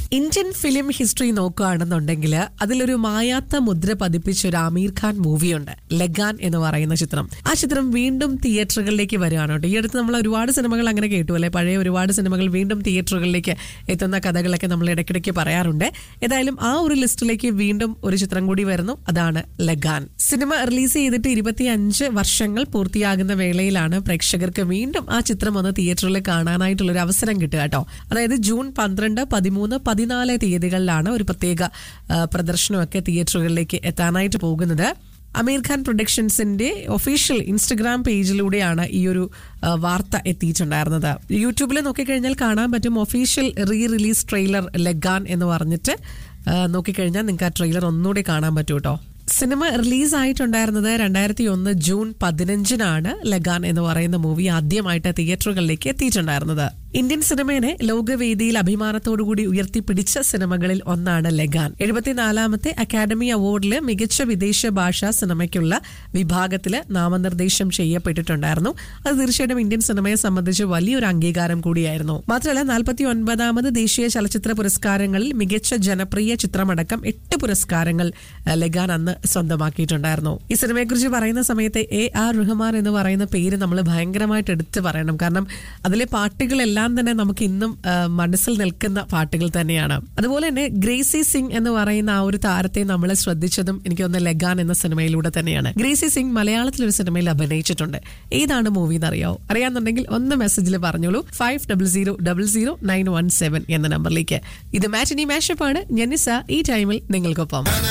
Indian film history നോക്കുകയാണെന്നുണ്ടെങ്കിൽ അതിലൊരു മായാത്ത മുദ്ര പതിപ്പിച്ച ഒരു ആമീർ ഖാൻ മൂവിയുണ്ട് ലഗാൻ എന്ന് പറയുന്ന ചിത്രം ആ ചിത്രം വീണ്ടും തിയേറ്ററുകളിലേക്ക് വരികയാണ് കേട്ടോ ഈ അടുത്ത് നമ്മൾ ഒരുപാട് സിനിമകൾ അങ്ങനെ കേട്ടു അല്ലെ പഴയ ഒരുപാട് സിനിമകൾ വീണ്ടും തിയേറ്ററുകളിലേക്ക് എത്തുന്ന കഥകളൊക്കെ നമ്മൾ ഇടയ്ക്കിടയ്ക്ക് പറയാറുണ്ട് ഏതായാലും ആ ഒരു ലിസ്റ്റിലേക്ക് വീണ്ടും ഒരു ചിത്രം കൂടി വരുന്നു അതാണ് ലഗാൻ സിനിമ റിലീസ് ചെയ്തിട്ട് ഇരുപത്തിയഞ്ച് വർഷങ്ങൾ പൂർത്തിയാകുന്ന വേളയിലാണ് പ്രേക്ഷകർക്ക് വീണ്ടും ആ ചിത്രം ഒന്ന് തിയേറ്ററിൽ കാണാനായിട്ടുള്ള ഒരു അവസരം കിട്ടുക കേട്ടോ അതായത് ജൂൺ പന്ത്രണ്ട് പതിമൂന്ന് പതിനാല് തീയതികളിലാണ് ഒരു പ്രത്യേക ആ, പ്രദർശനമൊക്കെ തിയേറ്ററുകളിലേക്ക് എത്താനായിട്ട് പോകുന്നത് അമീർ ഖാൻ പ്രൊഡക്ഷൻസിന്റെ ഒഫീഷ്യൽ ഇൻസ്റ്റഗ്രാം പേജിലൂടെയാണ് ഈ ഒരു ആ, വാർത്ത എത്തിയിട്ടുണ്ടായിരുന്നത് യൂട്യൂബിൽ നോക്കിക്കഴിഞ്ഞാൽ കാണാൻ പറ്റും official re release trailer Lagaan എന്ന് പറഞ്ഞിട്ട് ആ, നോക്കിക്കഴിഞ്ഞാൽ നിങ്ങൾക്ക് ആ ട്രെയിലർ ഒന്നുകൂടി കാണാൻ പറ്റും കേട്ടോ സിനിമ റിലീസ് ആയിട്ടുണ്ടായിരുന്നത് രണ്ടായിരത്തി ഒന്ന് ജൂൺ പതിനഞ്ചിനാണ് ലഗാൻ എന്ന് പറയുന്ന മൂവി ആദ്യമായിട്ട് തിയേറ്ററുകളിലേക്ക് എത്തിയിട്ടുണ്ടായിരുന്നത് ഇന്ത്യൻ സിനിമയെ ലോകവേദിയിൽ അഭിമാനത്തോടുകൂടി ഉയർത്തിപ്പിടിച്ച സിനിമകളിൽ ഒന്നാണ് ലഗാൻ എഴുപത്തിനാലാമത്തെ അക്കാദമി അവാർഡിൽ മികച്ച വിദേശ ഭാഷാ സിനിമയ്ക്കുള്ള വിഭാഗത്തില് നാമനിർദ്ദേശം ചെയ്യപ്പെട്ടിട്ടുണ്ടായിരുന്നു അത് തീർച്ചയായിട്ടും ഇന്ത്യൻ സിനിമയെ സംബന്ധിച്ച് വലിയൊരു അംഗീകാരം കൂടിയായിരുന്നു മാത്രമല്ല നാൽപ്പത്തി ഒൻപതാമത് ദേശീയ ചലച്ചിത്ര പുരസ്കാരങ്ങളിൽ മികച്ച ജനപ്രിയ ചിത്രമടക്കം എട്ട് പുരസ്കാരങ്ങൾ ആ, ലഗാൻ അന്ന് സ്വന്തമാക്കിയിട്ടുണ്ടായിരുന്നു ഈ സിനിമയെക്കുറിച്ച് പറയുന്ന സമയത്ത് എ ആർ റഹ്മാൻ എന്ന് പറയുന്ന പേര് നമ്മൾ ഭയങ്കരമായിട്ട് എടുത്തു പറയണം കാരണം അതിലെ പാട്ടുകളെല്ലാം തന്നെ നമുക്ക് ഇന്നും ആ, മനസ്സിൽ നിൽക്കുന്ന പാട്ടുകൾ തന്നെയാണ് അതുപോലെ തന്നെ ഗ്രേസി സിംഗ് എന്ന് പറയുന്ന ആ ഒരു താരത്തെ നമ്മൾ ശ്രദ്ധിച്ചതും എനിക്ക് തോന്നുന്നു ലഗാൻ എന്ന സിനിമയിലൂടെ തന്നെയാണ് ഗ്രേസി സിംഗ് മലയാളത്തിൽ ഒരു സിനിമയിൽ അഭിനയിച്ചിട്ടുണ്ട് ഏതാണ് മൂവി എന്നറിയാവോ അറിയാന്നുണ്ടെങ്കിൽ ഒന്ന് മെസ്സേജിൽ പറഞ്ഞോളൂ five double zero double zero nine one seven എന്ന നമ്പറിലേക്ക് ഇത് മാറ്റിനി മാഷപ്പാണ് ഞനിസ ഈ ടൈമിൽ നിങ്ങൾക്കൊപ്പം